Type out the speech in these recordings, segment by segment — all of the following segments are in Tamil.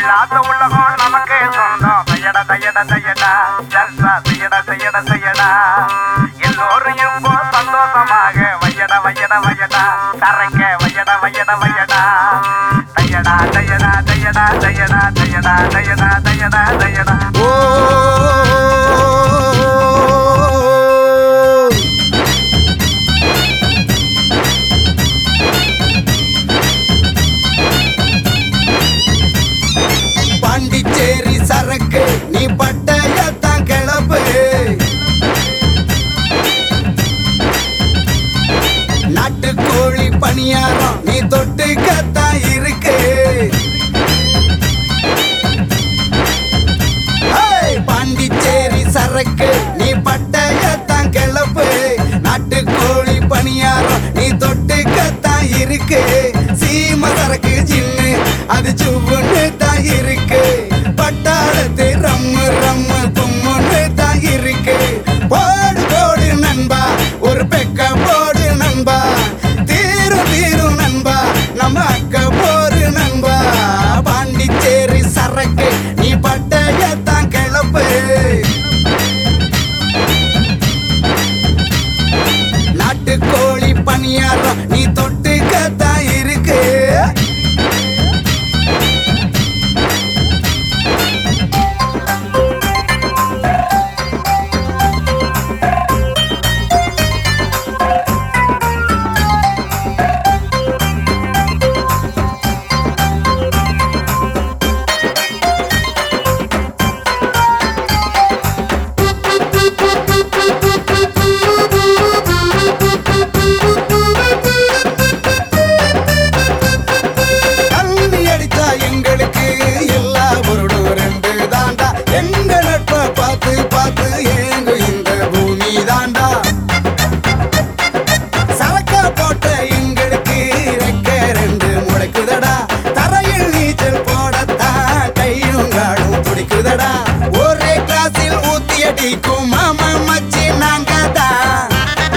இல்லாத உலகம் நமக்கே சொந்தம் தையட தையட தையடா ஜல்சா செய்யட செய்யட செய்யடா எல்லோரும் இப்போ சந்தோஷமாக வையட வையட வையடா கரைக்க வையட வையட வையடா தையடா தையடா தையடா தையடா தையடா தையடா தையடா தையடா ஓ பாண்டிச்சேரி சரக்கு நீ பட்டயத்தான் கிளப்பு நாட்டுக்கோழி பணியாரம் நீ தொட்டுக்கத்தான் இருக்கு ஹேய்! பாண்டிச்சேரி சரக்கு நீ பட்டயத்தான் கிளப்பு நாட்டுக்கோழி பணியாரம் நீ தொட்டுக்கத்தான் இருக்கு சீம சரக்கு ஜின்னு அது சுவுன்னு தான் இருக்கு பட்டாளத்து ரம்மு ரம்மு கும்முன்னு தான் இருக்கு போடு போடு நண்பா ஒரு பெக்க போடு நண்பா தீரும் தீரும் நண்பா நம்ம அக்க போரு நண்பா பாண்டிச்சேரி சரக்கு நீ பட்டயத்தான் கிளப்பு நாட்டுக்கோழி பணியாரம் நீ தொட்டுக்கத்தான் இருக்கு தண்ணி அடிச்சா எங்களுக்கு எல்லா பொருளும் ரெண்டு தாண்டா எங்க நட்பை பார்த்து பார்த்து ஏங்கு இந்த பூமி தாண்டா சரக்கா போட்ட எங்களுக்கு ரெக்க ரெண்டு முளைக்குதடா தரையில் நீச்சல் போடத்தான் கையும் காடும் பிடிக்குதடா ஒரே கிளாஸில் ஊத்தி அடிக்கும் மாமா மச்சி நாங்க தான்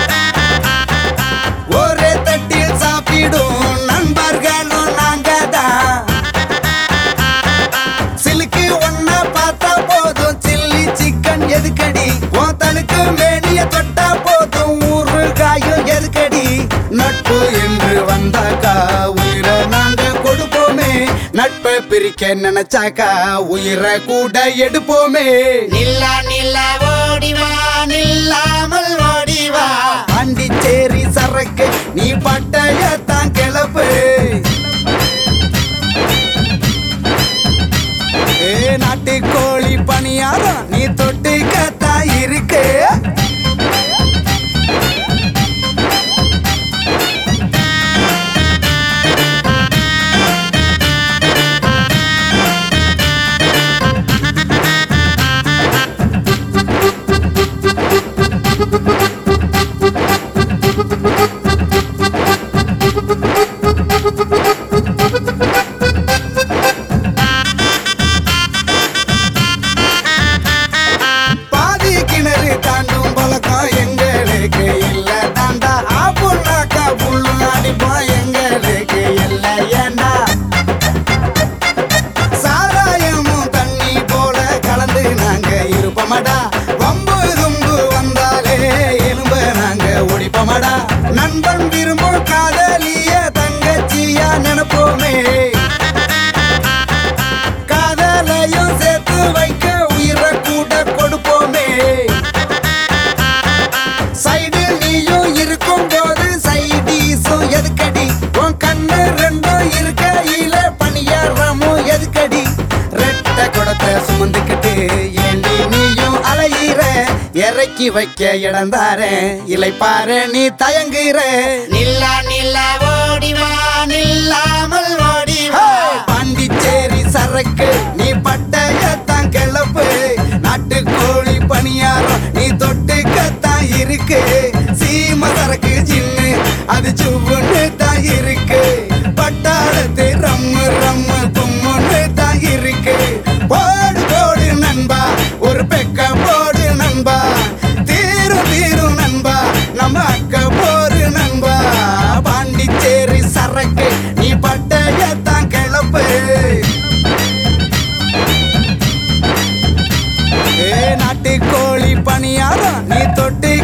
ஒரே தட்டில் சாப்பிடும் நண்பர்களும் நாங்க தான் சிலுக்கு ஒன்னா பார்த்தா போதும் சில்லி சிக்கன் எதுக்கடி உன் தனுக்கு மேனிய தொட்டா போதும் ஊறுகாயும் எதுக்கடி நட்பு என்று வந்தாக்கா உயிரை நாங்க கொடுப்போமே நட்பை பிரிக்க நினைச்சாக்கா உயிரை கூட எடுப்போமே நில்லா நில்லா ஓடிவா நில்லாமல் ஓடிவா பாண்டிச்சேரி சரக்கு நீ பட்டயத்தான் கிளப்பு ஏ நாட்டுக்கோழி பணியாரம் நீ தொட்டுக்கத்தான் இருக்கு பாதி கிணறு தாண்டும் பழக்கம் எங்களுக்கு இல்ல தாண்டா ஆப்புனாக்கா புல்லு அடிப்போம் எங்களுக்கு இல்ல ஏண்டா சாராயமும் தண்ணி போல கலந்து நாங்க இருப்போமடா வம்பு தும்பு வந்தாலே எலும்ப நாங்க ஒடிப்போமடா நண்பன் விரும்பும் காதலிய தங்கச்சியா நினைப்போமே காதலையும் சேர்த்து வைக்க உயிரை கூட கொடுப்போமே சைடில் நீயும் இருக்கும் போது சைடீஸும் எதுக்கடி உன் கண்ணு ரெண்டும் இருக்கையில பணியாரமும் எதுக்கடி ரெட்ட குடத்தை சுமந்துக்கிட்டு ஏண்டி நீயும் அலையிற இறக்கி வைக்க இடம் தாரேன் இலை பாரு நீ தயங்குற நில்லா நில்லா ஓடிவா நில்லாமல் ஓடிவா பாண்டிச்சேரி சரக்கு நீ பட்டயத்தான் கிளப்பு நாட்டுக்கோழி பணியாரம் நீ தொட்டுக்கத்தான் இருக்கு சீம சரக்கு ஜின்னு அது சுவுன்னு தான் இருக்கு பட்டாளத்து ரம்மு ரம்மு கும்முன்னு தான் இருக்கு போடு போடு நண்பா ஒரு பெக்க போடு நண்பா தீரும் தீரும் நண்பா நம்ம அக்க போரு நண்பா பாண்டிச்சேரி சரக்கு நீ பட்டயத்தான் கிளப்பு நாட்டுக்கோழி பணியாரம் நீ தொட்டு